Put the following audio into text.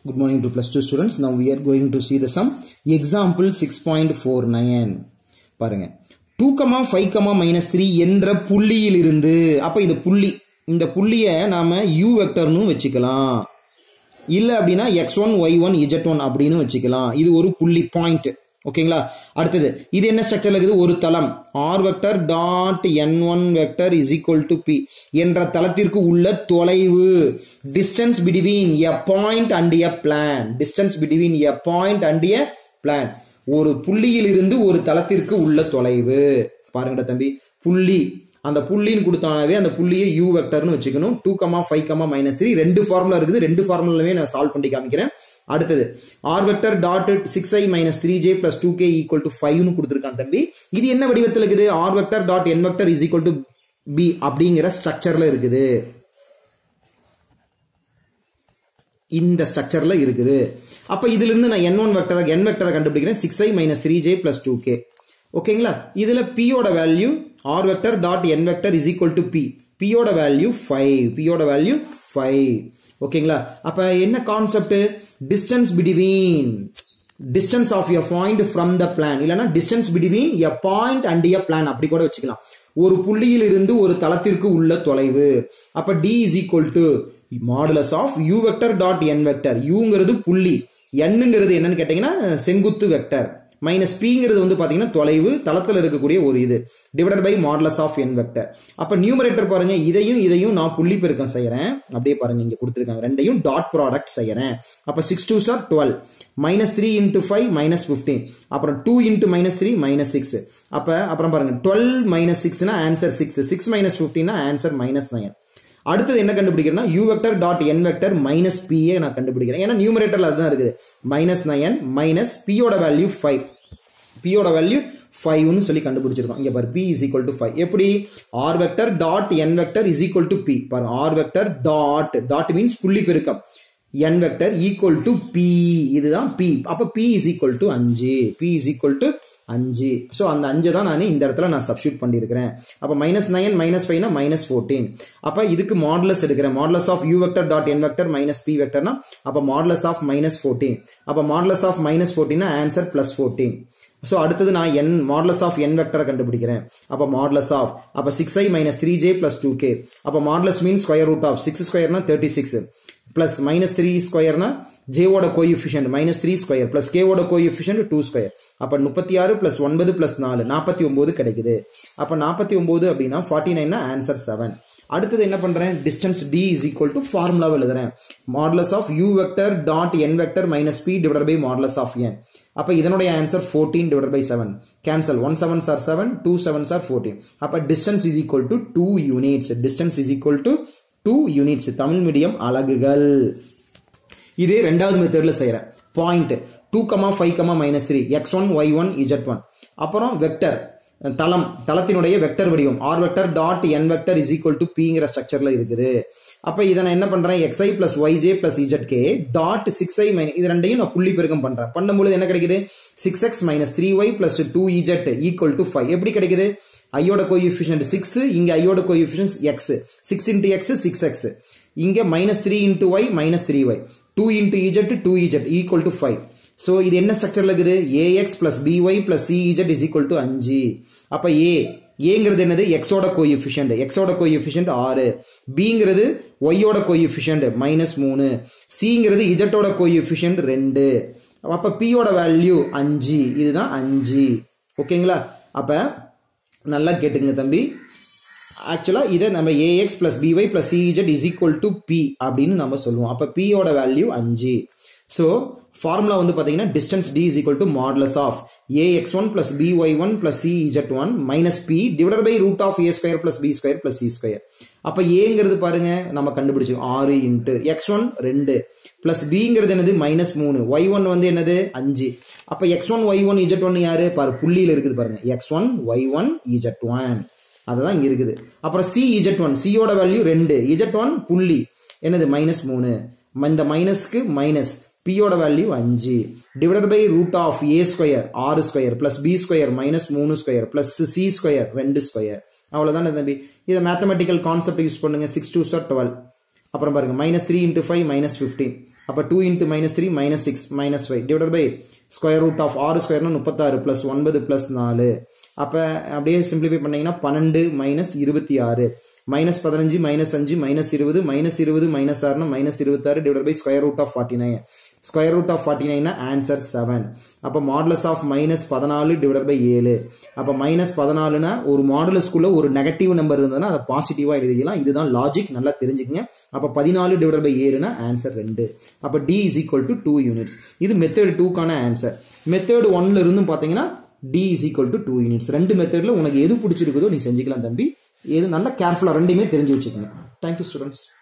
Good morning to plus 2 students. Now we are going to see the sum. Example 6.49. பாருங்க 2, 5, minus 3 என்ற புள்ளியில் இருந்து அப்ப இது புள்ளி இந்த புள்ளிய நாம u வெக்டர்னு வச்சுக்கலாம் இல்ல அப்படின்னா X one Y one Z one அப்படின்னு வச்சுக்கலாம் இது ஒரு புள்ளி பாயிண்ட் ஓகேங்களா அடுத்தது இது என்ன ஸ்ட்ரக்சர்ல இருக்குது ஒரு தளம் R vector dot N one vector is equal to P என்ற தளத்திற்கு உள்ள தொலைவு distance between a point and a plane distance between a point and a plane ஒரு புள்ளியில் இருந்து ஒரு தளத்திற்கு உள்ள தொலைவு பாருங்கடா தம்பி புள்ளி அந்த புள்ளின்னு கொடுத்தானாவே அந்த புள்ளியை யூ வெக்டர்னு வச்சுக்கணும் two comma five comma minus three ரெண்டு ஃபார்முலா இருக்குது ரெண்டு ஃபார்முலாவே நான் சால்வ் பண்ணி காமிக்கிறேன் அடுத்தது R vector dot six I minus three J plus two K equal to ஃபைவ்னு கொடுத்துருக்கான் தம்பி இது என்ன வடிவத்தில் இருக்குது R vector dot N vector is equal to P அப்படிங்கிற ஸ்ட்ரக்சர்ல இருக்குது இந்த ஸ்ட்ரக்சர்ல இருக்குது அப்ப இதுல இருந்து நான் என் ஒன் வெக்டர் என் வெக்டரை கண்டுபிடிக்கிறேன் six I minus three J plus two K ஓகேங்களா இதுல பியோட value R vector dot N vector is equal to P பியோட வேல்யூ ஃபைவ் பியோட வேல்யூ ஃபைவ் ஓகேங்களா அப்ப என்ன concept distance between distance of a point from the plane இல்லைன்னா distance between a point and a plane அப்படி கூட வச்சுக்கலாம் ஒரு புள்ளியில் இருந்து ஒரு தளத்திற்கு உள்ள தொலைவு அப்ப D is equal to modulus of U vector dot N vector யூங்கிறது புள்ளி என்னங்கிறது என்னன்னு கேட்டீங்கன்னா செங்குத்து வெக்டர் மைனஸ் பிங்கிறது வந்து பாத்தீங்கன்னா தொலைவு தளத்தில் இருக்கக்கூடிய ஒரு இது divided by modulus of N vector அப்ப நியூமரேட்டர் பாருங்க இதையும் இதையும் நான் புள்ளி பெருக்கம் செய்யறேன் அப்படியே பாருங்க இங்க கொடுத்துருக்காங்க ரெண்டையும் டாட் ப்ராடக்ட் செய்யறேன் அப்ப six two sir twelve minus three into five minus fifteen அப்புறம் two into minus three minus six அப்ப அப்புறம் பாருங்க டுவெல் மைனஸ் சிக்ஸ்னா ஆன்சர் சிக்ஸ் சிக்ஸ் மைனஸ் பிப்டீன்னா ஆன்சர் மைனஸ் நைன் அடுத்தது என்ன கண்டுபிடிக்கிறேன்னா U vector dot N vector minus பிஏ நான் கண்டுபிடிக்கிறேன் ஏன்னா நியூமரேட்டர்ல அதுதான் இருக்குது மைனஸ் நயன் மைனஸ் பியோட வேல்யூ ஃபைவ் பியோட வேல்யூ ஃபைவ்னு சொல்லி கண்டுபிடிச்சிருக்கோம் இங்க பாரு P is equal to five எப்படி R vector dot N vector is equal to P பாருங்க R vector dot dot means புள்ளி பெருக்கம் N vector equal to P இதுதான் பி அப்ப பி இஸ் ஈக்குவல் டு அஞ்சு பி இஸ் ஈக்குவல் டு அஞ்சு so அந்த அஞ்சு தான் நான் இந்த இடத்துல நான் சப்ஸ்டியூட் பண்ணியிருக்கிறேன் அப்போ மைனஸ் நைன் மைனஸ் ஃபைவ்னா மைனஸ் ஃபோர்டீன் அப்போ இதுக்கு மாடலஸ் எடுக்கிறேன் modulus of U vector dot N vector minus P வெக்டர்னா அப்போ மாடலஸ் ஆஃப் மைனஸ் ஃபோர்டீன் அப்போ மாடலஸ் ஆஃப் மைனஸ் ஃபோர்டீன்னா ஆன்சர் பிளஸ் ஃபோர்டீன் ஸோ அடுத்தது நான் என் மாடலஸ் ஆஃப் என் வெக்டரை கண்டுபிடிக்கிறேன் அப்போ மாடலஸ் ஆஃப் அப்போ six I minus three J plus two K அப்போ modulus mean square root of six ஸ்கொயர்னா thirty six plus minus three ஸ்கொயர்னா ஜேவோட coefficient minus three square plus கேவோட கோஎஃபிஷியன்ட் டூ ஸ்கொயர் அப்ப முப்பத்தி ஆறு பிளஸ் ஒன்பது பிளஸ் நாலு நாற்பத்தி ஒன்பது கிடைக்குது அப்ப நாற்பத்தி ஒன்பது அப்படின்னா ஃபார்ட்டி நைன்னா ஆன்சர் செவன் அடுத்தது என்ன பண்றேன் distance D is equal to formula எழுதுறேன் modulus of U vector dot N vector minus P divide by modulus of N அப்ப இதனுடைய answer fourteen divide by seven cancel one seven sir seven two seven sir fourteen அப்ப distance is equal to two units distance is equal to two units Tamil medium அலகுகள் இதே ரெண்டாவது மெத்தட்ல செய்யறேன் point two comma five comma minus three X one Y one Z one அப்புறம் vector தளம் தளத்தினுடைய vector வடிவம் R vector dot N vector is equal to பிங்கிற ஸ்ட்ரக்சர்ல இருக்குது அப்ப இதை நான் என்ன பண்றேன் X I plus Y J plus Z K dot six I minus இது ரெண்டையும் நான் புள்ளி பெருக்கம் பண்றேன் பண்ணும்போது என்ன கிடைக்குது six X minus three Y plus two Z equal to five எப்படி கிடைக்குது ஐயோட கோஎஃபிஷியன்ட் சிக்ஸ் இங்க ஐயோட coefficient X six into X six X இங்க minus three into Y minus three Y two into Z two Z equal to five so இது என்ன ஸ்ட்ரக்சர்ல இருக்குது A X plus B Y plus C Z is equal to அஞ்சு அப்ப ஏ ஏங்கிறது என்னது எக்ஸோட கோஎஃபிஷியன்ட் எக்ஸோட கோஎஃபிஷியன்ட் ஆறு பிங்கிறது ஒய்யோட கோஎஃபிஷியன்ட் மைனஸ் மூணு சிங்கிறது இஜெட்டோட கோஎஃபிஷியன்ட் ரெண்டு அப்ப பியோட வேல்யூ அஞ்சு இதுதான் அஞ்சு ஓகேங்களா அப்ப நல்லா கேட்டுங்க தம்பி ஆக்சுவலா இதை நம்ம A X plus B Y plus C Z is equal to P அப்படின்னு நம்ம சொல்லுவோம் அப்ப பியோட வேல்யூ அஞ்சு ஸோ ஃபார்முலா வந்து பாத்தீங்கன்னா distance D is equal to modulus of A X one plus B Y one plus C Z one minus P divide by root of A square plus B square plus C square அப்ப ஏங்கிறது பாருங்க நம்ம கண்டுபிடிச்சோம் ஆறு into X one ரெண்டு plus பிங்கிறது என்னது minus மூணு ஒய் ஒன் வந்து என்னது அஞ்சு அப்ப X one Y one Z one யாரு பாரு புள்ளியில இருக்குது பாருங்க X one Y one Z one அதுதான் இங்க இருக்குது அப்புறம் சி இஜெட் ஒன் சியோட வேல்யூ ரெண்டு இஜெட் ஒன் புள்ளி என்னது மைனஸ் மூணு இந்த மைனஸ்க்கு மைனஸ் பியோட வேல்யூ அஞ்சு divided by root of A square ஆறு square plus B square minus மூணு ஸ்கொயர் பிளஸ் சி ஸ்கொயர் ரெண்டு ஸ்கொயர் அவ்வளவுதானே தம்பி இதை மேத்தமெட்டிக்கல் கான்செப்ட் யூஸ் பண்ணுங்க சிக்ஸ் டூ சார் டுவெல் அப்புறம் பாருங்க minus three into five minus fifteen அப்போ two into minus three minus six minus five divide by square root of ஆறு ஸ்கொயர்னா முப்பத்தாறு ப்ளஸ் ஒன்பது ப்ளஸ் நாலு அப்போ அப்படியே சிம்பிளிஃபை பண்ணீங்கன்னா பன்னெண்டு மைனஸ் இருபத்தி ஆறு மைனஸ் பதினஞ்சு மைனஸ் அஞ்சு மைனஸ் இருபது மைனஸ் இருபது மைனஸ் ஆறுனா மைனஸ் இருபத்தாறு divide by square root of forty nine square root of forty நைன்னா ஆன்சர் செவன் அப்போ மாடலஸ் ஆஃப் மைனஸ் பதினாலு டிவைட் பை ஏழு அப்போ மைனஸ் பதினாலுனா ஒரு மாடலஸ்குள்ள ஒரு நெகட்டிவ் நம்பர் இருந்ததுன்னா அதை பாசிட்டிவாக எழுதிக்கலாம் இதுதான் லாஜிக் நல்லா தெரிஞ்சுக்கங்க அப்போ பதினாலு டிவைட் பை ஏழுனா ஆன்சர் ரெண்டு அப்போ D is equal to two units இது மெத்தட் டூக்கான ஆன்சர் மெத்தட் ஒன்ல இருந்தும் பார்த்தீங்கன்னா D is equal to two units ரெண்டு மெத்தடில் உனக்கு எது பிடிச்சிருக்குதோ நீ செஞ்சுக்கலாம் தம்பி எது நல்லா கேர்ஃபுல்லாக ரெண்டுமே தெரிஞ்சு வச்சுக்கோங்க தேங்க்யூ ஸ்டூடெண்ட்ஸ்